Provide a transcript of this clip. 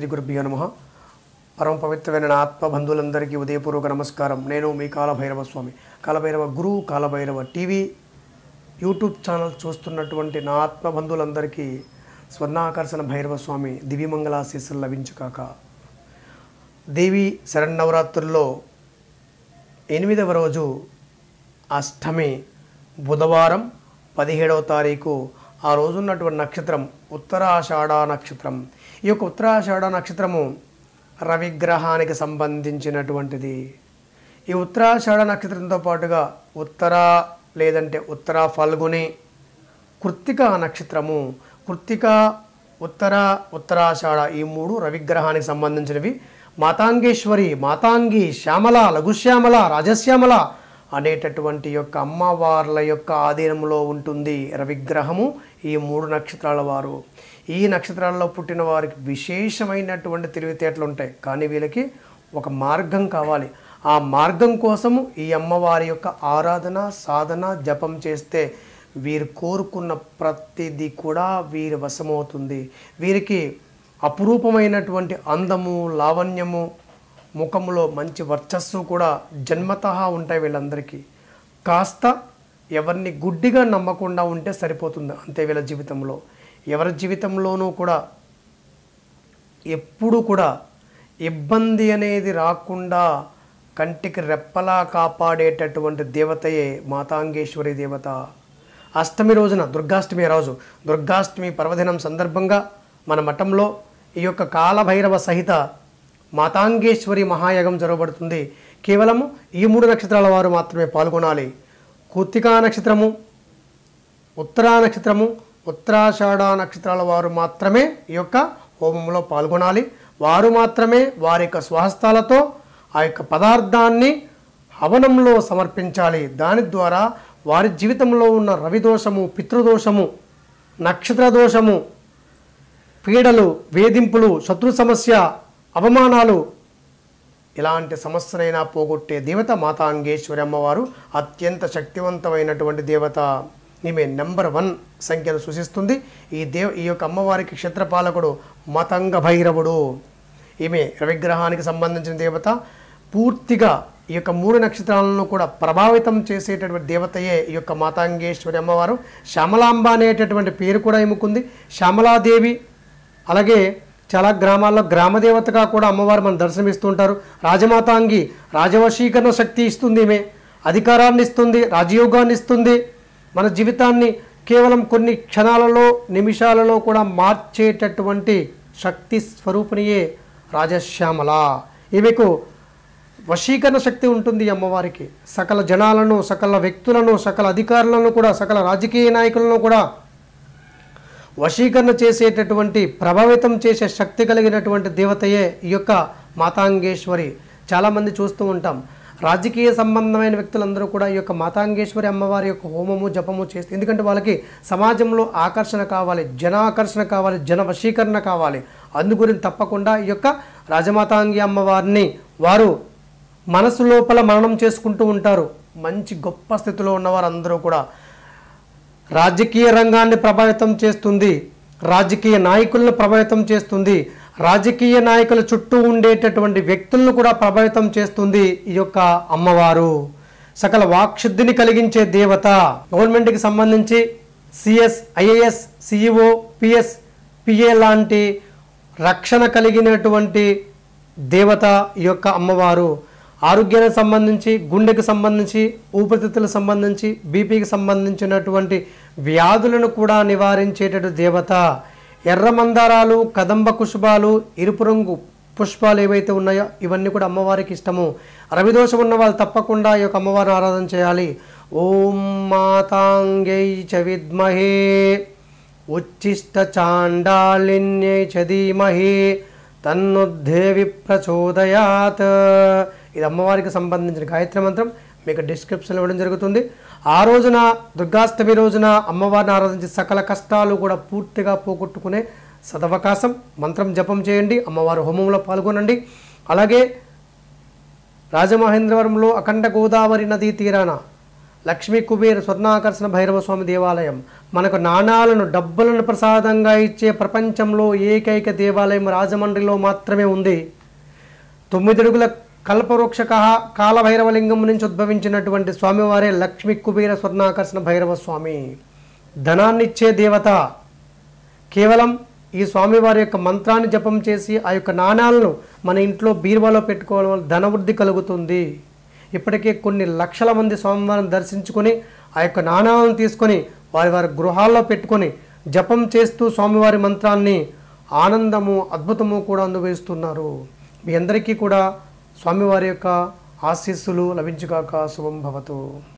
గురుభ్యో నమ పరమ పవిత్రమైన నా ఆత్మ బంధువులందరికీ ఉదయపూర్వక నమస్కారం నేను మీ Kalabhairava Swamy Kalabhairava Guru Kalabhairava TV YouTube channel చూస్తున్నటువంటి నా ఆత్మ బంధువులందరికీ స్వర్ణాకర్షణ భైరవ స్వామి దివ్యమంగళాశీస్సులు లభించుకాక దేవి శరన్నవరాత్రుల్లో ఎనిమిదవ రోజు అష్టమి బుధవారం పదిహేడవ తారీఖు ఆ రోజు ఉన్నటువంటి నక్షత్రం ఉత్తరాషాఢ నక్షత్రం ఈ యొక్క ఉత్తరాషాఢ నక్షత్రము రవిగ్రహానికి సంబంధించినటువంటిది ఈ ఉత్తరాషాఢ నక్షత్రంతో పాటుగా ఉత్తర లేదంటే ఉత్తర ఫల్గుని కృత్తిక నక్షత్రము కృత్తిక ఉత్తర ఉత్తరాషాఢ ఈ మూడు రవిగ్రహానికి సంబంధించినవి మాతాంగేశ్వరి మాతాంగి శ్యామల లఘుశ్యామల రాజశ్యామల అనేటటువంటి యొక్క అమ్మవార్ల యొక్క ఆధీనంలో ఉంటుంది రవిగ్రహము ఈ మూడు నక్షత్రాల వారు ఈ నక్షత్రాల్లో పుట్టిన వారికి విశేషమైనటువంటి తెలివితేటలు ఉంటాయి కానీ వీళ్ళకి ఒక మార్గం కావాలి ఆ మార్గం కోసము ఈ అమ్మవారి యొక్క ఆరాధన సాధన జపం చేస్తే వీరు కోరుకున్న ప్రతిదీ కూడా వీరి వశమవుతుంది వీరికి అపురూపమైనటువంటి అందము లావణ్యము ముఖములో మంచి వర్చస్సు కూడా జన్మతః ఉంటాయి వీళ్ళందరికీ కాస్త ఎవరిని గుడ్డిగా నమ్మకుండా ఉంటే సరిపోతుంది అంతే వీళ్ళ జీవితంలో ఎవరి జీవితంలోనూ కూడా ఎప్పుడు కూడా ఇబ్బంది అనేది రాకుండా కంటికి రెప్పలా కాపాడేటటువంటి దేవతయే మాతాంగేశ్వరి దేవత అష్టమి రోజున దుర్గాష్టమి రోజు దుర్గాష్టమి పర్వదినం సందర్భంగా మన మఠంలో ఈ యొక్క కాలభైరవ సహిత మాతాంగేశ్వరి మహాయగం జరగబడుతుంది కేవలము ఈ మూడు నక్షత్రాల వారు మాత్రమే పాల్గొనాలి కృత్తికా నక్షత్రము ఉత్తరా నక్షత్రము ఉత్తరాషాఢ నక్షత్రాల వారు మాత్రమే ఈ యొక్క హోమంలో పాల్గొనాలి వారు మాత్రమే వారి యొక్క స్వహస్తాలతో ఆ యొక్క పదార్థాన్ని హవనంలో సమర్పించాలి దాని ద్వారా వారి జీవితంలో ఉన్న రవిదోషము పితృదోషము నక్షత్ర దోషము పీడలు వేధింపులు శత్రు సమస్య అవమానాలు ఇలాంటి సమస్యనైనా పోగొట్టే దేవత మాతాంగేశ్వరి అమ్మవారు అత్యంత శక్తివంతమైనటువంటి దేవత ఈమె నెంబర్ వన్ సంఖ్యను సూచిస్తుంది ఈ దేవ ఈ యొక్క అమ్మవారికి క్షేత్రపాలకుడు మతంగ భైరవుడు ఈమె రవిగ్రహానికి సంబంధించిన దేవత పూర్తిగా ఈ యొక్క మూడు నక్షత్రాలను కూడా ప్రభావితం చేసేటటువంటి దేవతయే ఈ యొక్క మాతాంగేశ్వరి అమ్మవారు శ్యామలాంబ అనేటటువంటి పేరు కూడా ఎముకుంది శ్యామలాదేవి అలాగే చాలా గ్రామాల్లో గ్రామదేవతగా కూడా అమ్మవారు మనం దర్శనమిస్తుంటారు రాజమాతాంగి రాజవశీకరణ శక్తి ఇస్తుంది ఈమె అధికారాన్ని ఇస్తుంది రాజయోగాన్ని ఇస్తుంది మన జీవితాన్ని కేవలం కొన్ని క్షణాలలో నిమిషాలలో కూడా మార్చేటటువంటి శక్తి స్వరూపిణియే రాజశ్యామల ఈమెకు వశీకరణ శక్తి ఉంటుంది ఈ అమ్మవారికి సకల జనాలను సకల వ్యక్తులను సకల అధికారులను కూడా సకల రాజకీయ నాయకులను కూడా వశీకరణ చేసేటటువంటి ప్రభావితం చేసే శక్తి కలిగినటువంటి దేవతయే ఈ యొక్క మాతాంగేశ్వరి చాలామంది చూస్తూ ఉంటాం రాజకీయ సంబంధమైన వ్యక్తులందరూ కూడా ఈ యొక్క మాతాంగేశ్వరి అమ్మవారి యొక్క హోమము జపము చేస్తే ఎందుకంటే వాళ్ళకి సమాజంలో ఆకర్షణ కావాలి జనాకర్షణ కావాలి జన వశీకరణ కావాలి అందుగురించి తప్పకుండా ఈ యొక్క రాజమాతాంగి అమ్మవారిని వారు మనసు లోపల మననం చేసుకుంటూ ఉంటారు మంచి గొప్ప స్థితిలో ఉన్నవారు అందరూ కూడా రాజకీయ రంగాన్ని ప్రభావితం చేస్తుంది రాజకీయ నాయకులను ప్రభావితం చేస్తుంది రాజకీయ నాయకుల చుట్టూ ఉండేటటువంటి వ్యక్తులను కూడా ప్రభావితం చేస్తుంది ఈ యొక్క అమ్మవారు సకల వాక్శుద్ధిని కలిగించే దేవత గవర్నమెంట్కి సంబంధించి CS IAS CEO PS PA లాంటి రక్షణ కలిగినటువంటి దేవత ఈ యొక్క అమ్మవారు ఆరోగ్యానికి సంబంధించి గుండెకు సంబంధించి ఊపిరితిత్తులకు సంబంధించి బీపీకి సంబంధించినటువంటి వ్యాధులను కూడా నివారించేటటు దేవత ఎర్ర మందారాలు కదంబ కుషుబాలు ఎరుపు రంగు పుష్పాలు ఏవైతే ఉన్నాయో ఇవన్నీ కూడా అమ్మవారికి ఇష్టము రవిదోషం ఉన్న వాళ్ళు తప్పకుండా ఈ యొక్క అమ్మవారిని ఆరాధన చేయాలి ఓం మాతాంగై చ విద్మహే ఉచ్చిష్ట చాండాలిన్యై చ ధీమహి తన్నుద్ధేవి ప్రచోదయాత్ ఇది అమ్మవారికి సంబంధించిన గాయత్రి మంత్రం మీకు డిస్క్రిప్షన్లో ఇవ్వడం జరుగుతుంది ఆ రోజున దుర్గాష్టమి రోజున అమ్మవారిని ఆరాధించి సకల కష్టాలు కూడా పూర్తిగా పోగొట్టుకునే సదవకాశం మంత్రం జపం చేయండి అమ్మవారి హోమంలో పాల్గొనండి అలాగే రాజమహేంద్రవరంలో అఖండ గోదావరి నదీ తీరాన లక్ష్మీ కుబేర స్వర్ణాకర్షణ భైరవ స్వామి దేవాలయం మనకు నాణాలను డబ్బులను ప్రసాదంగా ఇచ్చే ప్రపంచంలో ఏకైక దేవాలయం రాజమండ్రిలో మాత్రమే ఉంది తొమ్మిదడుగుల కల్పవృక్ష కహ- కాలభైరవలింగం నుంచి ఉద్భవించినటువంటి స్వామివారే లక్ష్మీ కుబేర స్వర్ణాకర్షణ భైరవ స్వామి ధనాన్నిచ్చే దేవత కేవలం ఈ స్వామివారి యొక్క మంత్రాన్ని జపం చేసి ఆ యొక్క నాణాలను మన ఇంట్లో బీరువాలో పెట్టుకోవడం వల్ల ధనవృద్ధి కలుగుతుంది ఇప్పటికే కొన్ని లక్షల మంది స్వామివారిని దర్శించుకొని ఆ యొక్క నాణాలను తీసుకొని వారి వారి గృహాల్లో పెట్టుకొని జపం చేస్తూ స్వామివారి మంత్రాన్ని ఆనందము అద్భుతము కూడా అనుభవిస్తున్నారు మీ అందరికీ కూడా స్వామివారి యొక్క ఆశీస్సులు లభించుగాక శుభం భవతు